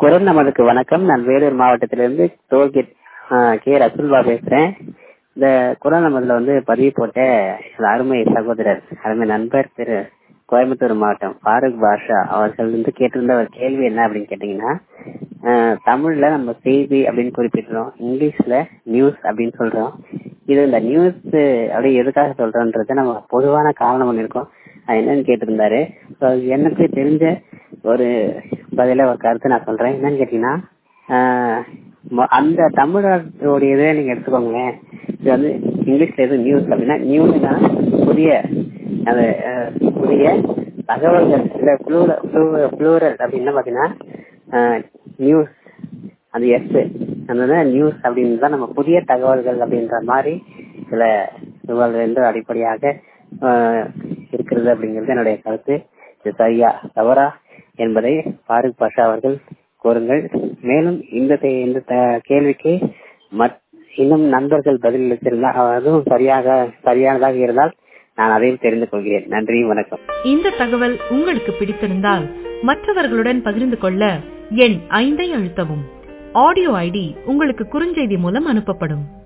குரல் நமதுக்கு வணக்கம் நான் வேலூர் மாவட்டத்திலிருந்து டோல்கேட் கே ரசுல்வா பேசுறேன் இந்த குரல் நமதுல வந்து பதிவு போட்ட என் அருமை சகோதரர் அருமை நண்பர் திரு கோயம்புத்தூர் மாவட்டம் ஃபாரூக் பாஷா அவர்கள் வந்து கேட்டிருந்த ஒரு கேள்வி என்ன அப்படின்னு கேட்டீங்கன்னா அஹ், தமிழ்ல நம்ம செய்தி அப்படின்னு குறிப்பிடுறோம் இங்கிலீஷ்ல நியூஸ் அப்படின்னு சொல்றோம் இது இந்த நியூஸ் அப்படி எதுக்காக சொல்றோன்றது நம்ம பொதுவான காரணம் ஒன்று இருக்கும் அது என்னன்னு கேட்டிருந்தாரு So, எனக்கு தெரிஞ்ச ஒரு பதில ஒரு கருத்து நான் சொல்றேன் என்னன்னு கேட்டீங்கன்னா ஆஹ் மொ- அந்த தமிழோடைய இதை நீங்க எடுத்துக்கோங்களேன் இது வந்து இங்கிலீஷ்ல எது நியூஸ் அப்படின்னா நியூஸ்னா புதிய அந்த அஹ், புதிய தகவல்கள் இல்ல ப்ளூரல் அப்படின்னா பாத்தீங்கன்னா நியூஸ் அது எஸ் அந்த நியூஸ் அப்படின்னு தான் நம்ம புதிய தகவல்கள் அப்படின்ற மாதிரி சில தகவல்கள் என்று அடிப்படையாக ஆஹ், இருக்கிறது அப்படிங்கிறது என்னுடைய கருத்து இது சரியா தவறா என்பதை ஃபாரூக் பாஷா அவர்கள் கூறுங்கள் மேலும் இந்த தே- இந்த த- கேள்விக்கு மற்- இன்னும் நண்பர்கள் பதில் அளித்திருந்தால் அதுவும் சரியாக சரியானதாக இருந்தால் நான் அதையும் தெரிந்து கொள்கிறேன் நன்றி வணக்கம் இந்த தகவல் உங்களுக்கு பிடித்திருந்தால் மற்றவர்களுடன் பகிர்ந்து கொள்ள எண் ஐந்தை அழுத்தவும் ஆடியோ ஐடி உங்களுக்கு குறுஞ்செய்தி மூலம் அனுப்பப்படும்